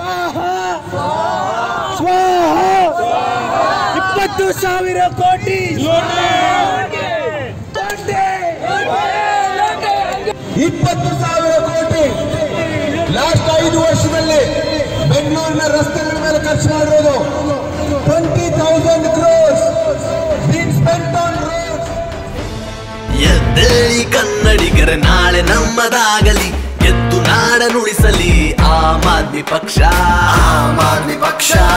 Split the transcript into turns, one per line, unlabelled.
ಸ್ವಾಹ ಇಪ್ಪತ್ತು ಸಾವಿರ ಕೋಟಿ
ಇಪ್ಪತ್ತು ಸಾವಿರ ಕೋಟಿ ಲಾಸ್ಟ್ ಐದು ವರ್ಷದಲ್ಲಿ ಬೆಂಗಳೂರಿನ ರಸ್ತೆಗಳ ಮೇಲೆ ಖರ್ಚು ಮಾಡಿರೋದು twenty thousand crores been spent on roads
ಎದ್ದೇಳಿ ಕನ್ನಡಿಗರ ನಾಳೆ ನಮ್ಮದಾಗಲಿ ಎದ್ದು ನಾಡನುಳಿಸಲಿ ಆಮ್ ಆದ್ಮಿ ಪಕ್ಷ ಆಮ್ ಆದ್ಮಿ ಪಕ್ಷ